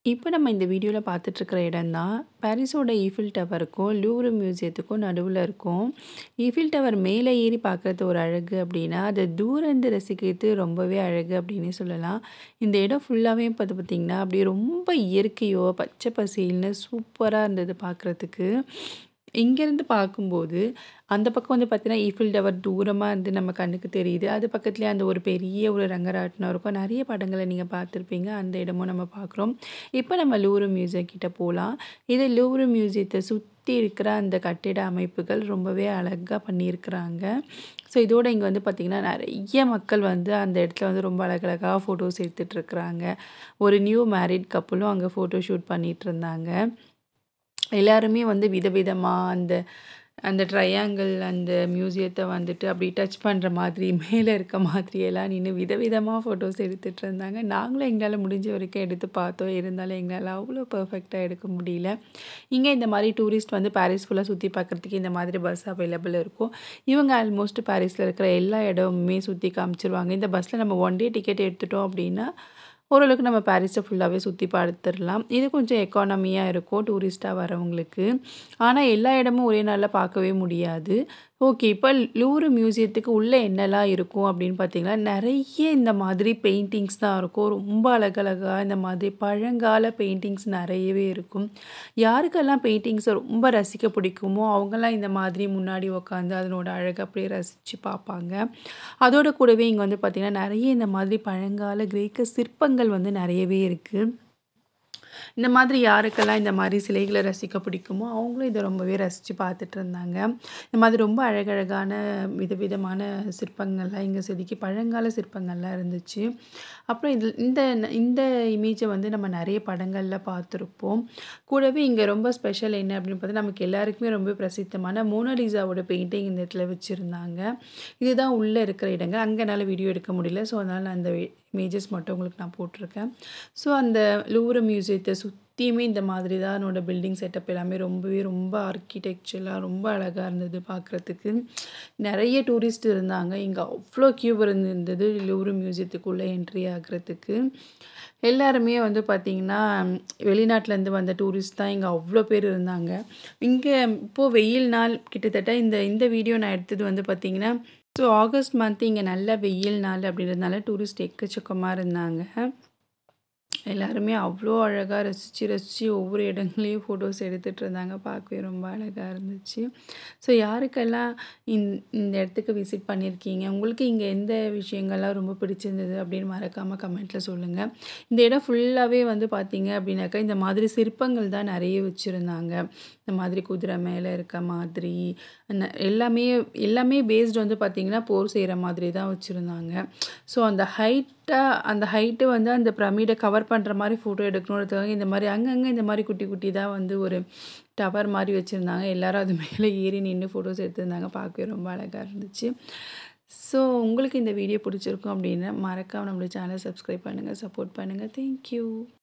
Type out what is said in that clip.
இப்போ நம்ம இந்த வீடியோல பார்த்துட்ருக்கிற இடம் தான் பாரிஸோட ஈஃபில் டவருக்கும் லூவ்ரு மியூசியத்துக்கும் நடுவுல இருக்கும். ஈஃபில் டவர் மேலே ஏறி பார்க்கறது ஒரு அழகு அப்படின்னா, அத தூரந்து ரசிக்கிறது ரொம்பவே அழகு அப்படின்னே சொல்லலாம். இந்த இடம் ஃபுல்லாவே பாத்து பார்த்தீங்கன்னா, அப்படியே ரொம்ப இயற்கையோ, பச்சை பசேல்னு சூப்பரா இருந்தது பார்க்குறதுக்கு. இங்கேருந்து பார்க்கும்போது, அந்த பக்கம் வந்து பார்த்தீங்கன்னா, ஈஃபில் டவர் தூரமா இருந்து நம்ம கண்ணுக்கு தெரியுது. அது பக்கத்துலயே அந்த ஒரு பெரிய ஒரு ரங்கராட்டினம் இருக்கும். நெறைய படங்கள நீங்க பார்த்துருப்பீங்க. அந்த இடமும் நம்ம பார்க்குறோம். இப்போ நம்ம லூவ்ரு மியூசியம் கிட்ட போலாம். இது லூவ்ரு மியூசியத்த சுத்தி இருக்கிற அந்த கட்டிட அமைப்புகள் ரொம்பவே அழகா பண்ணியிருக்கிறாங்க. ஸோ இதோட இங்க வந்து பார்த்தீங்கன்னா, நெறைய மக்கள் வந்து அந்த இடத்துல வந்து ரொம்ப அழகழகா ஃபோட்டோஸ் எடுத்துட்ருக்காங்க. ஒரு நியூ மேரிட் கப்புளும் அங்க ஃபோட்டோ ஷூட் பண்ணிட்டுருந்தாங்க. எல்லாருமே வந்து விதவிதமா அந்த அந்த ட்ரையாங்கிள் அந்த மியூசியத்த வந்துட்டு அப்படியே டச் பண்ற மாதிரி, மேல இருக்க மாதிரி எல்லாம் நின்னு விதவிதமா ஃபோட்டோஸ் எடுத்துட்ருந்தாங்க. நாங்களும் எங்களால முடிஞ்ச வரைக்கும் எடுத்து பார்த்தோம். இருந்தாலும் எங்களால அவ்வளோ பெர்ஃபெக்ட்டா எடுக்க முடியல. இங்க இந்த மாரி டூரிஸ்ட் வந்து பாரிஸ் ஃபுல்லா சுத்தி பார்க்கறதுக்கு இந்த மாதிரி பஸ் அவைலபிள் இருக்கும். இவங்க ஆல்மோஸ்ட் பாரிஸ்ல இருக்கிற எல்லா இடமுமே சுத்தி காமிச்சுருவாங்க. இந்த பஸ்ல நம்ம ஒன் டே டிக்கெட் எடுத்துட்டோம் அப்படின்னா, ஓரளவுக்கு நம்ம பாரிஸ ஃபுல்லாவே சுத்தி பார்த்துரலாம். இது கொஞ்சம் எக்கானமியா இருக்கும் டூரிஸ்ட்டா வரவங்களுக்கு. ஆனா எல்லா இடமும் ஒரே நாள்ல பார்க்கவே முடியாது. ஓகே. இப்ப லூவ்ரு மியூசியத்துக்கு உள்ள என்னலாம் இருக்கும் அப்படின்னு பார்த்தீங்கன்னா, நெறைய இந்த மாதிரி பெயிண்டிங்ஸ் தான் இருக்கும். ரொம்ப அழகழகா இந்த மாதிரி பழங்கால பெயிண்டிங்ஸ் நெறையவே இருக்கும். யாருக்கெல்லாம் பெயிண்டிங்ஸ ரொம்ப ரசிக்க பிடிக்குமோ, அவங்கலாம் இந்த மாதிரி முன்னாடி உட்காந்து அதனோட அழக அப்படியே ரசிச்சு பார்ப்பாங்க. அதோட கூடவே இங்க வந்து பார்த்தீங்கன்னா, நெறைய இந்த மாதிரி பழங்கால கிரேக்க சிற்பங்கள் வந்து நெறையவே இருக்கு. இந்த மாதிரி யாருக்கெல்லாம் இந்த மாரி சிலைகள ரசிக்க பிடிக்குமோ, அவங்களும் இத ரொம்பவே ரசிச்சு பார்த்துட்டுருந்தாங்க. இந்த மாதிரி ரொம்ப அழகழகான விதவிதமான சிற்பங்கள்லாம் இங்க செதுக்கி பழங்கால சிற்பங்கள்லாம் இருந்துச்சு. அப்புறம் இது இந்த இந்த இமேஜ வந்து நம்ம நெறைய படங்கள்ல பார்த்துருப்போம். கூடவே இங்க ரொம்ப ஸ்பெஷல் என்ன அப்படின்னு பார்த்தா, நமக்கு எல்லாருக்குமே ரொம்ப பிரசித்தமான மோனாலிசாவோட பெயிண்டிங் இந்த இடத்துல வச்சிருந்தாங்க. இதுதான் உள்ள இருக்கிற இடங்க. அங்க என்னால வீடியோ எடுக்க முடியல. ஸோ அதனால நான் அந்த இமேஜஸ் மட்டும் உங்களுக்கு நான் போட்டுருக்கேன். ஸோ அந்த லூவ்ரு மியூசியத்த சுத்தியுமே இந்த மாதிரி தான் அதனோட பில்டிங் செட்டப் எல்லாமே ரொம்பவே ரொம்ப ஆர்க்கிடெக்சரலா ரொம்ப அழகா இருந்தது பார்க்குறதுக்கு. நெறைய டூரிஸ்ட் இருந்தாங்க. இங்க அவ்ளோ கியூ இருந்தது லூவ்ரு மியூசியத்துக்குள்ள என்ட்ரி ஆகுறதுக்கு. எல்லாருமே வந்து பார்த்தீங்கன்னா, வெளிநாட்டுலேருந்து வந்த டூரிஸ்ட் தான் இங்க அவ்ளோ பேர் இருந்தாங்க. இங்க இப்போ வெயில் நாள் கிட்டத்தட்ட இந்த இந்த வீடியோ நான் எடுத்தது வந்து பார்த்தீங்கன்னா, ஸோ ஆகஸ்ட் மந்த் இங்க நல்ல வெயில் நாள் அப்படின்றதுனால டூரிஸ்ட் எக்கச்சக்கமா இருந்தாங்க. எல்லாருமே அவ்ளோ அழகா ரசிச்சு ரசிச்சு ஒவ்வொரு இடங்களையும் ஃபோட்டோஸ் எடுத்துட்ருந்தாங்க. பார்க்கவே ரொம்ப அழகா இருந்துச்சு. ஸோ யாருக்கெல்லாம் இந் இந்த இடத்துக்கு விசிட் பண்ணியிருக்கீங்க? உங்களுக்கு இங்க எந்த விஷயங்கள்லாம் ரொம்ப பிடிச்சிருந்தது அப்படின்னு மறக்காம கமெண்ட்ல சொல்லுங்க. இந்த இடம் ஃபுல்லாவே வந்து பார்த்தீங்க அப்படின்னாக்கா, இந்த மாதிரி சிற்பங்கள் தான் நெறைய வச்சிருந்தாங்க. இந்த மாதிரி குதிரை மேல இருக்க மாதிரி, ந எல்லாமே எல்லாமே பேஸ்டு வந்து பார்த்தீங்கன்னா, போர் செய்ற மாதிரி தான் வச்சிருந்தாங்க. ஸோ அந்த ஹைட்டா அந்த ஹைட்டு வந்து அந்த பிரமிட கவர் பண்ற மாரி ஃபோட்டோ எடுக்கணுன்றதுக்காக இந்த மாரி அங்கங்க இந்த மாரி குட்டி குட்டி தான் வந்து ஒரு டவர் மாரி வச்சிருந்தாங்க. எல்லாரும் அது மேல ஏறி நின்னு ஃபோட்டோஸ் எடுத்திருந்தாங்க. பார்க்கவே ரொம்ப அழகா இருந்துச்சு. ஸோ உங்களுக்கு இந்த வீடியோ பிடிச்சிருக்கும் அப்படின்னா, மறக்காம நம்மளோட சேனல சப்ஸ்கிரைப் பண்ணுங்க, சப்போர்ட் பண்ணுங்க. Thank you.